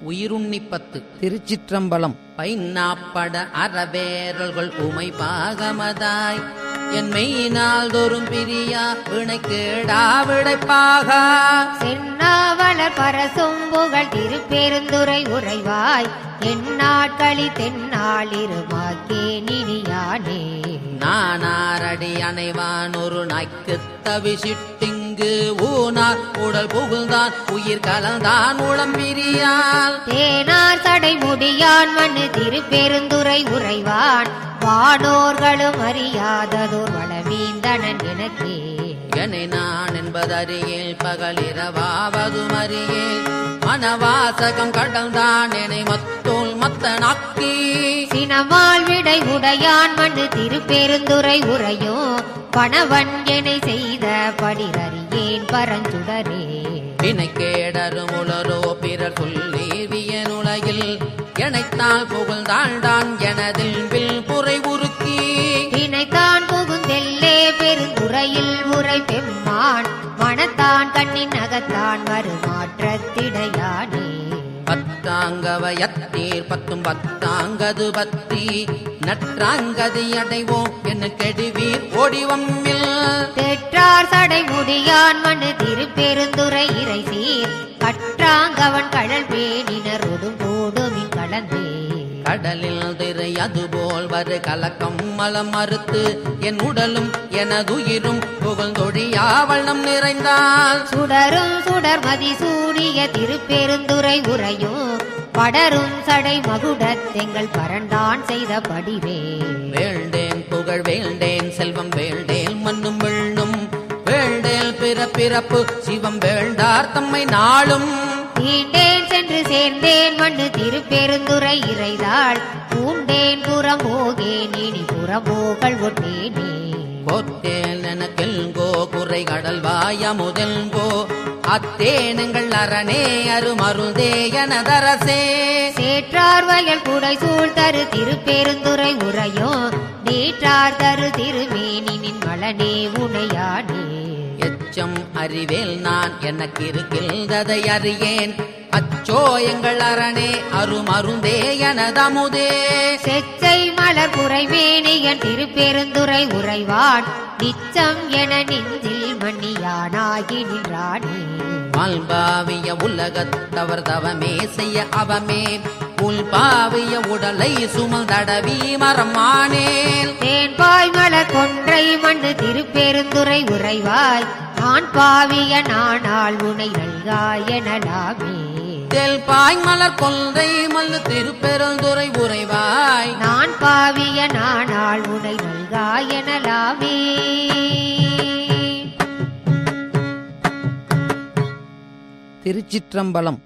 உயிருண்ணிப்பத்து திருச்சிற்றம்பலம் பைன்னாப்பட அறவேரல்கள் உமை பாகமதாய் என் மெய்யினால் தோறும் பிரியா வினை கேடா விடைப்பாக சென்னாவலர் பரசொம்புகள் திருப்பெருந்துரை உறைவாய் எந்நாட்களி தென்னாளிருமாக்கே நினியானே நானாரடி அணைவான் ஒரு நாய்க்கு தவிசிட்டிங்கு ஊனார் உடல் புகுந்தான் உயிர் கலந்தான் உளம் பிரியால் தேனார் சடை முடியான் மண்ணு திருப்பெருந்துரை உறைவான் வானோர்களும் அறியாததோர் வளவீந்தனன் எனக்கே என்னை நான் என்பதறியேல் பகலிரவாவதும் அறியேல் மனவாசகம் கடந்தான் என்னை மத்தோல் மத்த நாக்கி சினமால் விடை உடையான் மண்ணு திருப்பெருந்துரை உறையும் பணவன் எனை செய்த படிரறியேன் பரஞ்சுடரே வினை கேடரும் உளரோ பிறர் சொல்லி உலகில் எனைத்தான் புகழ்ந்தாண்டான் எனதில் வில் புரை உருக்கி தினைத்தான் புகுந்தெல்லே பெருந்துறையில் உரை பெம்மான் மனத்தான் கண்ணின் நகத்தான் வருமாற்றத்திடையானே பத்தாங்கவயத்தீர் பத்தும் பத்தாங்கது பத்தி நற்றாங்கதி அடைவோம் என்ன கெடுவீர் ஓடிவம்மில் தெற்றார் சடை முடியான் மண்ணு திருப்பெருந்துரை இறை சீர் கற்றாங்கவன் கடல் பேணினர் ஒடும் கூடுமின் கலந்தே கடலில் திரை அதுபோல் வரு கலக்கம் மலம் மறுத்து என் உடலும் எனதுயிரும் புகழ்ந்தொழியாவளம் நிறைந்தால் சுடரும் சுடர்மதி சூடிய திருப்பெருந்துரை உரையும் படரும் சடை மகுடத்தெங்கள் பரண்டான் செய்த படிவே வேண்டேன் புகழ் வேண்டேன் செல்வம் வேண்டேன் மண்ணும் வெள்ளும் வேண்டேல் பிற பிறப்பு சிவம் வேண்டார் தம்மை நாளும் தீண்டேன் சென்று சேர்ந்தேன் மண்ணு திருப்பெருந்துரை இறைதாள் பூண்டேன் புறம் போகேன் இனி புறம்போகள் ஒட்டேனே கோத்தேல் எனக்கெல்கோ குறை கடல் வாயமுதெல்கோ அத்தேனங்கள் அரணே அருமருந்தே எனதரசே சேற்றார் வயல் குடை சூழ் தரு திருப்பெருந்துரை உரையும் நீற்றார் தரு திருமேனின் மலனே உனையானே எச்சம் அறிவேல் நான் எனக்கு இருக்கின்றதை அறியேன் அச்சோ எங்கள் அரணே அருமருந்தே எனதமுதே செச்சை மலர் குறைவேணியன் திருப்பெருந்துரை உறைவான் நிச்சம் என நெஞ்சில் மணியானாகி நின்றானே மால்பாவிய உலகத்தவர் தவமே செய்ய அவமே உள்பாவிய உடலை சுமந்தடவி மரமானேன் தேன்பாய் மலர் கொன்றை மண்ணு திருப்பெருந்துரை உறைவாய் நான் பாவிய நானால் உனை நல்காய் எனலாமே தெல் பாய் மலர் கொல்தை மல்லு திருப்பெருந்துரை உறைவாய் நான் பாவிய நானால் உனை நல்காய் எனலாமே திருச்சிற்றம்பலம்